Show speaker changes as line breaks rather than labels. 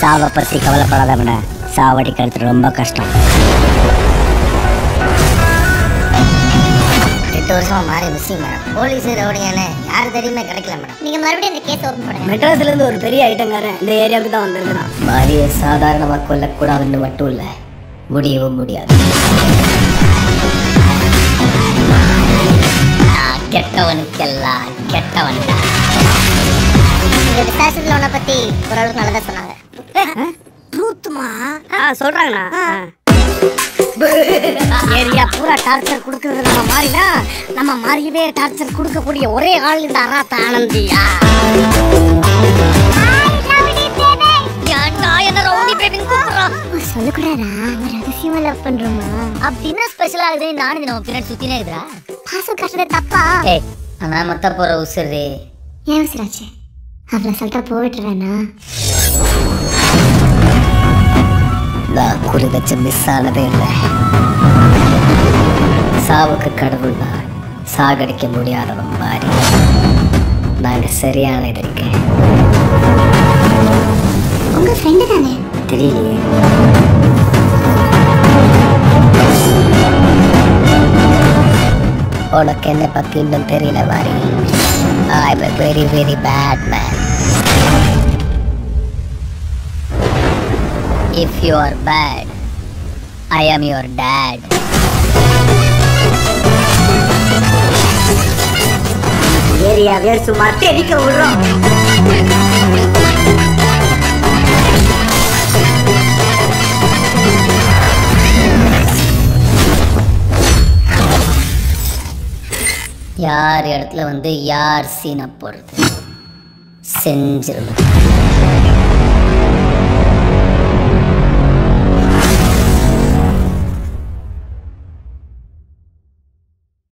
சாவை பற்றி கவலைப்படாதவன சாவடிக்கிறது ரொம்ப கஷ்டம்
எட்டு வருஷமா மாறி மிஸ்ஸிங் மேடம் போலீஸ் ரவுடியான யார் தெரியுமே கிடைக்கல மேடம்
நீங்க மறுபடியும் இந்த கேஸ் ஓபன் பண்ணுங்க
மெட்ராஸ்ல இருந்து ஒரு பெரிய ஐட்டங்காரன் இந்த ஏரியாவுக்கு தான் வந்திருக்கிறான் மாரியை சாதாரணமாக கொல்லக்கூடாதுன்னு மட்டும் இல்லை முடியவும் முடியாது
நான் கெட்டவனுக்கெல்லாம் கெட்டவன்
இந்த விசாரிச்சதுல உன்னை பத்தி ஓரளவுக்கு நல்லதா சொன்னாங்க
ட்ரூத்துமா ஆ சொல்றாங்கண்ணா ஏரியா பூரா டார்ச்சர் கொடுக்கறது நம்ம மாறினா நம்ம மாறியவே டார்ச்சர் கொடுக்கக்கூடிய ஒரே ஆள் இந்த அராத்த ஆனந்தியா ஏன்டா என்ன ரவுடி பேபின்னு கூப்பிடுறான்
சொல்லக்கூடாதா ரகசியமா லவ் பண்றோமா
அப்படின்னா ஸ்பெஷலா இருக்குது நானும் நம்ம பின்னாடி சுத்தினே இருக்குதா
பாசம் காட்டுறது தப்பா
ஏய் ஆனா மத்த போற உசுரு
ஏன் சிராச்சு அவளை சொல்லிட்டா போயிட்டுறேனா
நான் குறி வச்சு மிஸ் ஆனதே இல்லை சாவுக்கு கடவுள் தான் சாகடிக்க முடியாதவன் மாறி நாங்க சரியான எதிர்க்க
உங்க ஃப்ரெண்டு தானே
தெரியலையே உனக்கு என்ன பத்தி இன்னும் தெரியல மாறி I am very very bad man if you are bad I am your date ஏரியாவே சும்மா தெரிக்க விடுறோம் யார் இடத்துல வந்து யார் சீனை போடுறது செஞ்சிருந்தோம்